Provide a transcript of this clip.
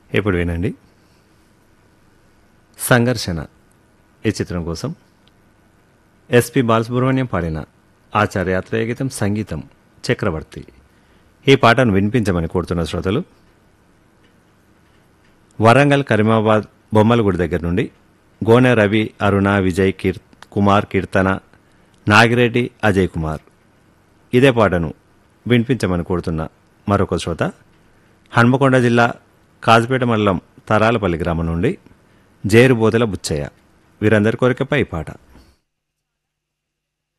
ఇప్పుడు వినండి సంఘర్షణ ఈ చిత్రం కోసం ఎస్పి బాలసుబ్రహ్మణ్యం పాడిన ఆచార్యాత్రేయ గీతం సంగీతం చక్రవర్తి ఈ పాటను వినిపించమని కోరుతున్న శ్రోతలు వరంగల్ కరీమాబాద్ బొమ్మలగుడి దగ్గర నుండి గోనె రవి అరుణ విజయ్ కీర్ కుమార్ కీర్తన నాగిరెడ్డి అజయ్ కుమార్ ఇదే పాటను వినిపించమని కోరుతున్న మరొక శ్రోత హన్మకొండ జిల్లా కాజుపేట మండలం తరాలపల్లి గ్రామం నుండి జేరుబోదల బుచ్చయ్య వీరందరి కోరికపై ఈ పాట